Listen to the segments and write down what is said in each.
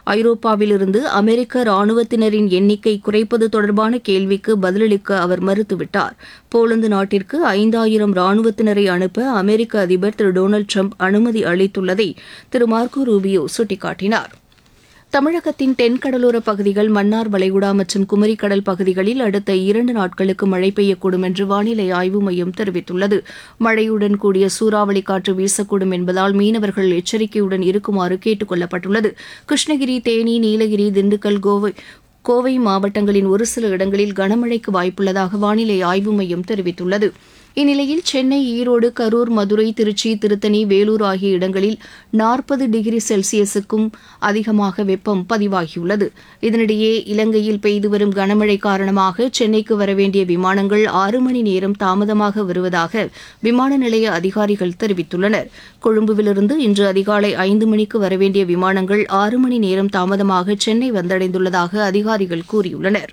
ஐரோப்பாவிலிருந்து அமெரிக்க ராணுவத்தினரின் எண்ணிக்கை குறைப்பது தொடர்பான கேள்விக்கு பதிலளிக்க அவர் மறுத்துவிட்டார் போலந்து நாட்டிற்கு ஐந்தாயிரம் ராணுவத்தினரை அனுப்ப அமெரிக்க அதிபர் திரு டொனால்டு ட்ரம்ப் அனுமதி அளித்துள்ளதை திரு மார்க்கோ ரூபியோ சுட்டிக்காட்டினார் தமிழகத்தின் தென்கடலோர பகுதிகள் மன்னார் வளைகுடா மற்றும் குமரிக்கடல் பகுதிகளில் அடுத்த இரண்டு நாட்களுக்கு மழை பெய்யக்கூடும் என்று வானிலை ஆய்வு மையம் தெரிவித்துள்ளது மழையுடன் கூடிய சூறாவளி காற்று வீசக்கூடும் என்பதால் மீனவர்கள் எச்சரிக்கையுடன் இருக்குமாறு கேட்டுக் கொள்ளப்பட்டுள்ளது கிருஷ்ணகிரி தேனி நீலகிரி திண்டுக்கல் கோவை கோவை மாவட்டங்களின் ஒரு சில இடங்களில் கனமழைக்கு வாய்ப்புள்ளதாக வானிலை ஆய்வு மையம் தெரிவித்துள்ளது இந்நிலையில் சென்னை ஈரோடு கரூர் மதுரை திருச்சி திருத்தணி வேலூர் ஆகிய இடங்களில் நாற்பது டிகிரி செல்சியஸுக்கும் அதிகமாக வெப்பம் பதிவாகியுள்ளது இதனிடையே இலங்கையில் பெய்து வரும் கனமழை காரணமாக சென்னைக்கு வரவேண்டிய விமானங்கள் ஆறு மணி நேரம் தாமதமாக வருவதாக விமான நிலைய அதிகாரிகள் தெரிவித்துள்ளனர் கொழும்புவிலிருந்து இன்று அதிகாலை ஐந்து மணிக்கு வரவேண்டிய விமானங்கள் ஆறு மணி நேரம் தாமதமாக சென்னை வந்தடைந்துள்ளதாக அதிகாரிகள் கூறியுள்ளனர்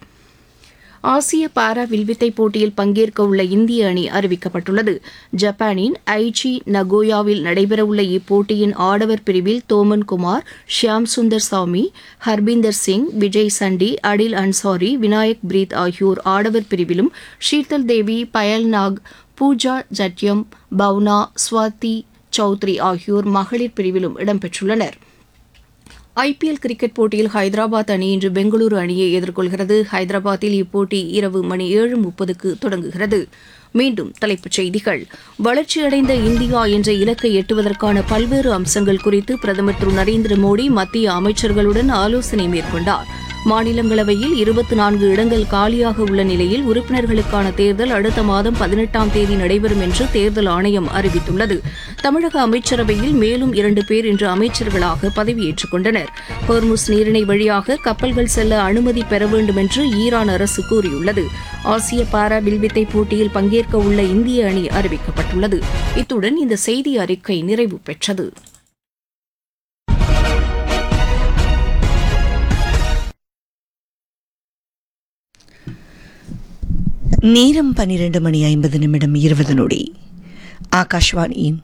ஆசிய பாரா வில்வித்தை போட்டியில் பங்கேற்க உள்ள இந்திய அணி அறிவிக்கப்பட்டுள்ளது ஜப்பானின் ஐச்சி நகோயாவில் நடைபெறவுள்ள இப்போட்டியின் ஆடவர் பிரிவில் தோமன் குமார் ஷியாம் சுந்தர் சாமி ஹர்பீந்தர் சிங் விஜய் சண்டி அடில் அன்சாரி வினாயக் பிரீத் ஆகியோர் ஆடவர் பிரிவிலும் ஷீதல் தேவி பயல் நாக் பூஜா ஜட்யம் பவுனா ஸ்வாதி சௌத்ரி ஆகியோர் மகளிர் பிரிவிலும் இடம்பெற்றுள்ளனர் ஐபிஎல் கிரிக்கெட் போட்டியில் ஹைதராபாத் அணி இன்று பெங்களூரு அணியை எதிர்கொள்கிறது ஹைதராபாத்தில் இப்போட்டி இரவு மணி ஏழு முப்பதுக்கு தொடங்குகிறது மீண்டும் தலைப்புச் செய்திகள் வளர்ச்சியடைந்த இந்தியா என்ற இலக்கை எட்டுவதற்கான பல்வேறு அம்சங்கள் குறித்து பிரதமர் திரு நரேந்திர மோடி மத்திய அமைச்சர்களுடன் ஆலோசனை மேற்கொண்டார் மாநிலங்களவையில் இருபத்தி நான்கு இடங்கள் காலியாக உள்ள நிலையில் உறுப்பினர்களுக்கான தேர்தல் அடுத்த மாதம் பதினெட்டாம் தேதி நடைபெறும் என்று தேர்தல் ஆணையம் அறிவித்துள்ளது தமிழக அமைச்சரவையில் மேலும் இரண்டு பேர் இன்று அமைச்சர்களாக பதவியேற்றுக் கொண்டனர் ஹோர்முஸ் நீரிணை வழியாக கப்பல்கள் செல்ல அனுமதி பெற வேண்டும் என்று ஈரான் அரசு கூறியுள்ளது ஆசிய பாரா வில்வித்தை போட்டியில் பங்கேற்க உள்ள இந்திய அணி அறிவிக்கப்பட்டுள்ளது இத்துடன் இந்த செய்தி அறிக்கை நிறைவு பெற்றது நேரம் பன்னிரண்டு மணி ஐம்பது நிமிடம் இருபது நொடி ஆகாஷ்வாணியின்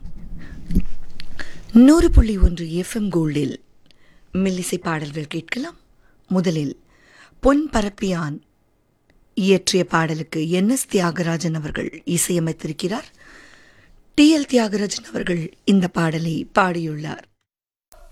நூறு புள்ளி ஒன்று எஃப்எம் கோல்டில் மில்லிசை பாடல்கள் கேட்கலாம் முதலில் பொன் பரப்பியான் இயற்றிய பாடலுக்கு என் எஸ் தியாகராஜன் அவர்கள் இசையமைத்திருக்கிறார் டி எல் தியாகராஜன் அவர்கள் இந்த பாடலை பாடியுள்ளார்